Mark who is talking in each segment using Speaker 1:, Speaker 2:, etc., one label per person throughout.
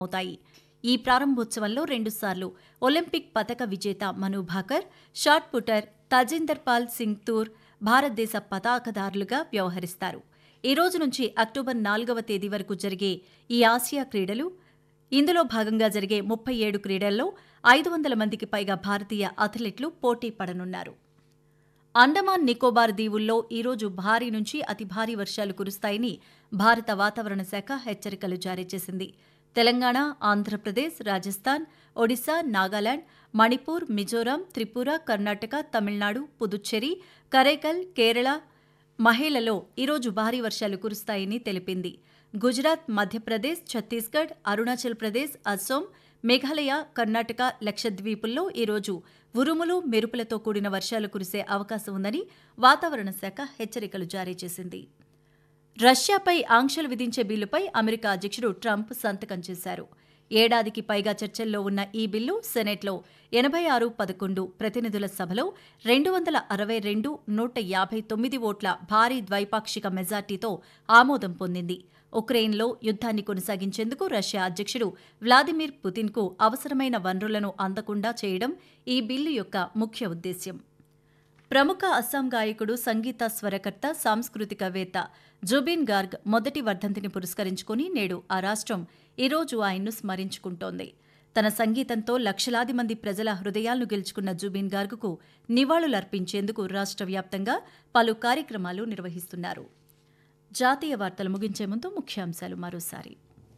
Speaker 1: అవుతాయి ఈ ప్రారంభోత్సవంలో రెండుసార్లు ఒలింపిక్ పతక విజేత మను భాకర్ షాట్ పుటర్ తజిందర్ పాల్ సింగ్ తూర్ భారతదేశ పతాకదారులుగా వ్యవహరిస్తారు ఈ రోజు నుంచి అక్టోబర్ నాలుగవ తేదీ వరకు జరిగే ఈ ఆసియా క్రీడలు ఇందులో భాగంగా జరిగే ముప్పై ఏడు క్రీడల్లో ఐదు వందల మందికి పైగా భారతీయ అథ్లెట్లు పోటీ పడనున్నారు అండమాన్ నికోబార్ దీవుల్లో ఈరోజు భారీ నుంచి అతి భారీ వర్షాలు కురుస్తాయని భారత వాతావరణ శాఖ హెచ్చరికలు జారీ చేసింది తెలంగాణ ఆంధ్రప్రదేశ్ రాజస్థాన్ ఒడిశా నాగాలాండ్ మణిపూర్ మిజోరాం త్రిపుర కర్ణాటక తమిళనాడు పుదుచ్చేరి కరైకల్ కేరళ మహిళలో ఈరోజు భారీ వర్షాలు కురుస్తాయని తెలిపింది గుజరాత్ మధ్యప్రదేశ్ ఛత్తీస్గఢ్ అరుణాచల్ ప్రదేశ్ అస్సోం మేఘాలయ కర్ణాటక లక్షద్వీపుల్లో ఈరోజు ఉరుములు మెరుపులతో కూడిన వర్షాలు కురిసే అవకాశం ఉందని వాతావరణ శాఖ హెచ్చరికలు జారీ చేసింది రష్యాపై ఆంక్షలు విధించే బిల్లుపై అమెరికా అధ్యక్షుడు ట్రంప్ సంతకం చేశారు ఏడాదికి పైగా చర్చల్లో ఉన్న ఈ బిల్లు సెనెట్లో ఎనభై ఆరు పదకొండు ప్రతినిధుల సభలో రెండు వందల అరవై రెండు నూట యాభై తొమ్మిది ఓట్ల భారీ ద్వైపాక్షిక మెజార్టీతో ఆమోదం పొందింది ఉక్రెయిన్లో యుద్ధాన్ని కొనసాగించేందుకు రష్యా అధ్యక్షుడు వ్లాదిమిర్ పుతిన్కు అవసరమైన వనరులను అందకుండా చేయడం ఈ బిల్లు యొక్క ముఖ్య ఉద్దేశ్యం ప్రముఖ అస్సాం గాయకుడు సంగీత స్వరకర్త సాంస్కృతికవేత్త జుబిన్ గార్గ్ మొదటి వర్ధంతిని పురస్కరించుకుని నేడు ఆ రాష్ట్రం ఈరోజు ఆయన్ను స్మరించుకుంటోంది తన సంగీతంతో లక్షలాది మంది ప్రజల హృదయాలను గెలుచుకున్న జుబిన్ గార్గ్కు నివాళులర్పించేందుకు రాష్ట్ర వ్యాప్తంగా పలు కార్యక్రమాలు నిర్వహిస్తున్నారు జాతీయ వార్తలు ముగించే ముందు ముఖ్యాంశాలు మరోసారి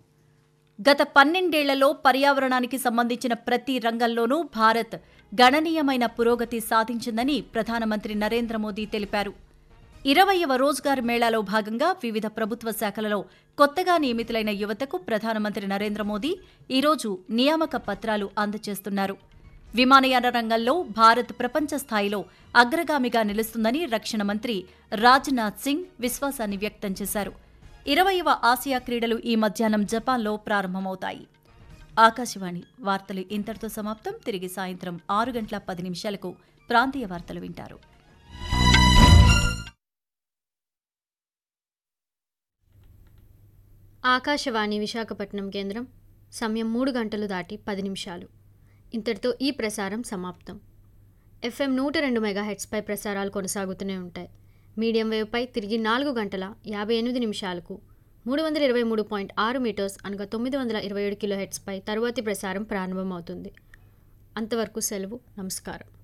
Speaker 1: గత పన్నెండేళ్లలో పర్యావరణానికి సంబంధించిన ప్రతి రంగంలోనూ భారత్ గణనీయమైన పురోగతి సాధించిందని ప్రధానమంత్రి నరేంద్ర మోదీ తెలిపారు ఇరవయవ రోజ్గార్ మేళాలో భాగంగా వివిధ ప్రభుత్వ శాఖలలో కొత్తగా నియమితులైన యువతకు ప్రధానమంత్రి నరేంద్ర మోదీ ఈరోజు నియామక పత్రాలు అందజేస్తున్నారు విమానయాన రంగంలో భారత్ ప్రపంచ స్థాయిలో అగ్రగామిగా నిలుస్తుందని రక్షణ మంత్రి రాజ్నాథ్ సింగ్ విశ్వాసాన్ని వ్యక్తం చేశారు ఇరవయవ ఆసియా క్రీడలు ఈ మధ్యాహ్నం జపాన్లో ప్రారంభమవుతాయి ఆకాశవాణి వార్తలు ఇంతటితో సమాప్తం తిరిగి సాయంత్రం ఆరు గంటల పది నిమిషాలకు ప్రాంతీయ వార్తలు వింటారు
Speaker 2: ఆకాశవాణి విశాఖపట్నం కేంద్రం సమయం మూడు గంటలు దాటి పది నిమిషాలు ఇంతటితో ఈ ప్రసారం సమాప్తం ఎఫ్ఎం నూట రెండు మెగాహెట్స్పై ప్రసారాలు కొనసాగుతూనే ఉంటాయి మీడియం వేవ్పై తిరిగి నాలుగు గంటల యాభై ఎనిమిది నిమిషాలకు మూడు వందల ఇరవై మూడు పాయింట్ ఆరు మీటర్స్ అనగా తొమ్మిది వందల ఇరవై ఏడు కిలో హెట్స్పై తరువాతి ప్రసారం ప్రారంభమవుతుంది అంతవరకు సెలవు నమస్కారం